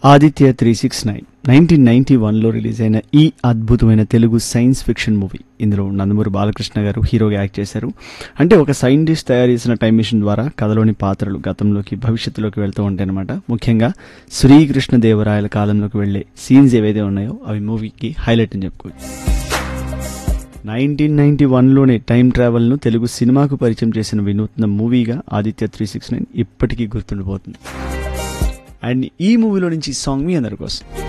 Aditya three six nine nineteen ninety వన్లో release అయిన ఈ అద్భుతమైన తెలుగు సైన్స్ ఫిక్షన్ మూవీ ఇందులో నందమూరి బాలకృష్ణ గారు హీరోగా యాక్ట్ చేశారు అంటే ఒక సైంటిస్ట్ తయారు చేసిన టైం మిషన్ ద్వారా కథలోని పాత్రలు గతంలోకి భవిష్యత్తులోకి వెళ్తూ ఉంటాయన్నమాట ముఖ్యంగా శ్రీకృష్ణ దేవరాయల కాలంలోకి వెళ్ళే సీన్స్ ఏవైతే ఉన్నాయో అవి మూవీకి హైలైట్ అని చెప్పుకోవచ్చు నైన్టీన్ నైన్టీ వన్లోనే టైం ట్రావెల్ను తెలుగు సినిమాకు పరిచయం చేసిన వినూత్న మూవీగా ఆదిత్య త్రీ సిక్స్ నైన్ ఇప్పటికీ గుర్తుండిపోతుంది అండ్ ఈ మూవీలో నుంచి సాంగ్ మీ అందరి కోసం